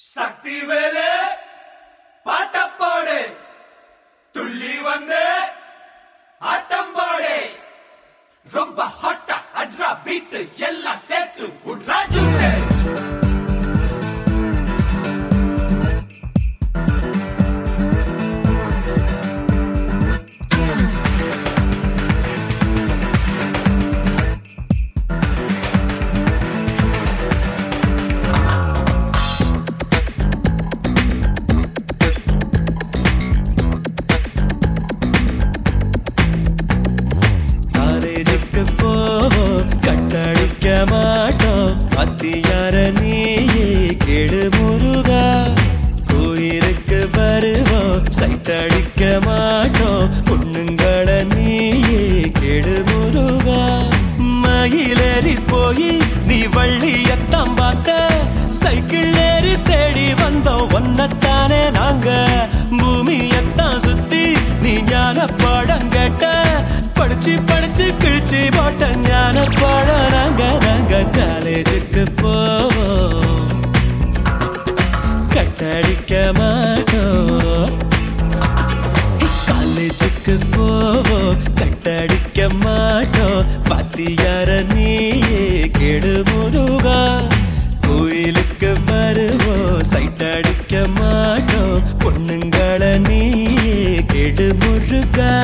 சக்தி வேலு பாட்டப்போடு துள்ளி வந்து ஆட்டம் போடு ரொம்ப ஹாட்டா அட்ரா பீட்டு எல்லாம் சேர்த்து உட்ரா ஜூட்டு காலேஜுக்கு போவோம் கட்டடிக்க மாட்டோம் அத்தியார நீயே கெடு முருகா கோயிலுக்கு வருவோம் சைட்டடிக்க மாட்டோம் பொண்ணுங்கள நீயே கெடு முருகா மயிலேறி போய் நீ வள்ளியத்தான் பார்த்த சைக்கிள் ஏறி தேடி வந்தோம் ஒன்னத்தானே நாங்க பூமியத்தான் சுத்தி நீ ஞான பாடம் கேட்ட படிச்சு படிச்சு கிழிச்சு போட்ட ஞான பாடம் நாங்க நாங்க காலேஜுக்கு போவோம் கட்டடிக்க மாட்டோம் காலேஜுக்கு போவோம் கட்டடிக்க மாட்டோம் பாத்தியார நீயே கெடு முருகா கோயிலுக்கு வருவோம் சைட் அடிக்க மாட்டோம் பொண்ணுங்கள நீயே கெடு முருகா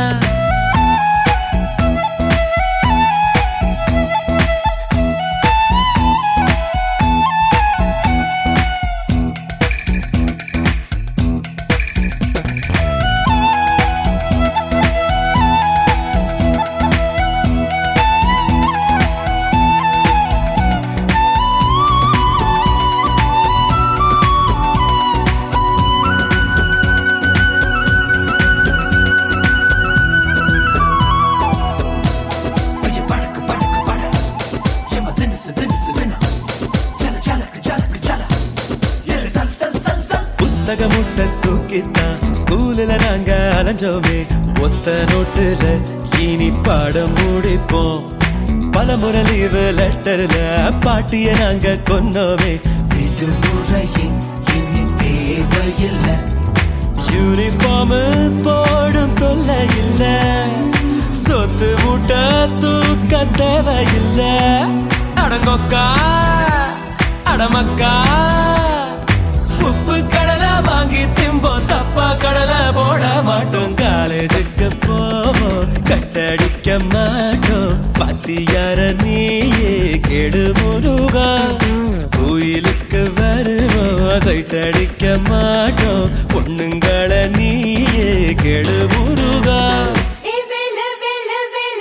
ஐய பழக்கு பழக்கு பழ எம்ம தினுசு தினுசு தினம் ஜல ஜலக்கு ஜலக்கு ஜல எல்லு சல் சல் சல் சல் புஸ்தக முட்டை தூக்கித்தான் ஸ்கூல்ல நாங்க அலைஞ்சோமே ஒத்த நோட்டுல இனி பாடம் முடிப்போம் பல முறை லீவு லெட்டர்ல பாட்டிய நாங்க கொன்னோமே விடுமுறையின் இனி தேவையில்லை யூனிஃபார்ம் போடும் தொல்லை இல்ல சொத்து மூட்டை தூக்க தேவையில்ல அடங்கொக்கா அடமக்கா உப்பு கடலை வாங்கி திம்போம் தப்பா கடலை போட மாட்டோம் காலேஜுக்கு போவோம் கட்டடிக்க மாட்டோம் பாத்தியார நீயே கெடு முருகா கோயிலுக்கு வருவோம் சைட் அடிக்க மாட்டோம் பொண்ணுங்கள நீயே கெடு முருகா ஏ வேல வேல வேல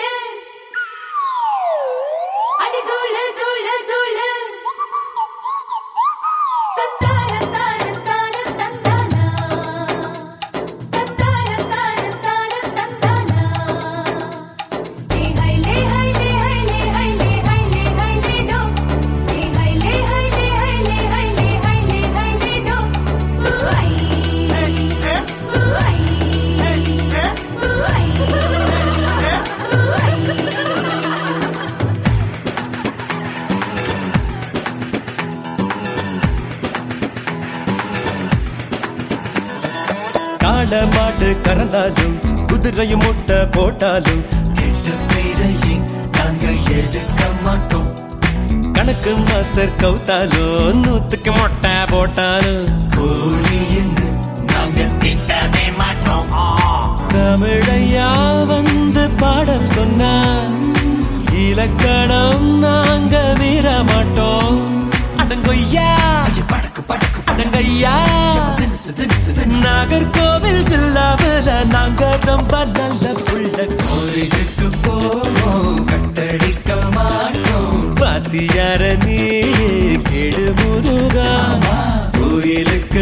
அடி தூள தூள தூள தத்தார தார தார தந்தானா தத்தார தார தார தந்தானா ஏ ஹைலே ஹைலே ஹைலே ஹைலே ஹைலே ஹைலே டோ ஏ ஹைலே ஹைலே ஹைலே ஹைலே ஹைலே ஹைலே டோ ஊஐ ஊஐ காட மாட்டு கறந்தாலும் குதிரையும் முட்டை போட்டாலும் கெட்ட பேரையே நாங்க எடுக்க மாட்டோம் கணக்கு மாஸ்டர் கவுத்தாலும் நூத்துக்கு மொட்டை போட்டாலும் கோழின்னு நாங்க திட்டவே மாட்டோம் தமிழையா வந்து பாடம் சொன்னா இலக்கணம் நாங்க மீற மாட்டோம் அடங்கொய்யா ஐய பழக்கு பழக்கு பழ அடங்கய்யா தினுசு தினுசு தினம் நாகர்கோவில் ஜில்லாவில் நாங்க ரொம்ப நல்ல புள்ள கோழிக்கு போவோம் கட்டடிக்க மாட்டோம் பாத்தியார நீ கெடு முருகா கோயிலுக்கு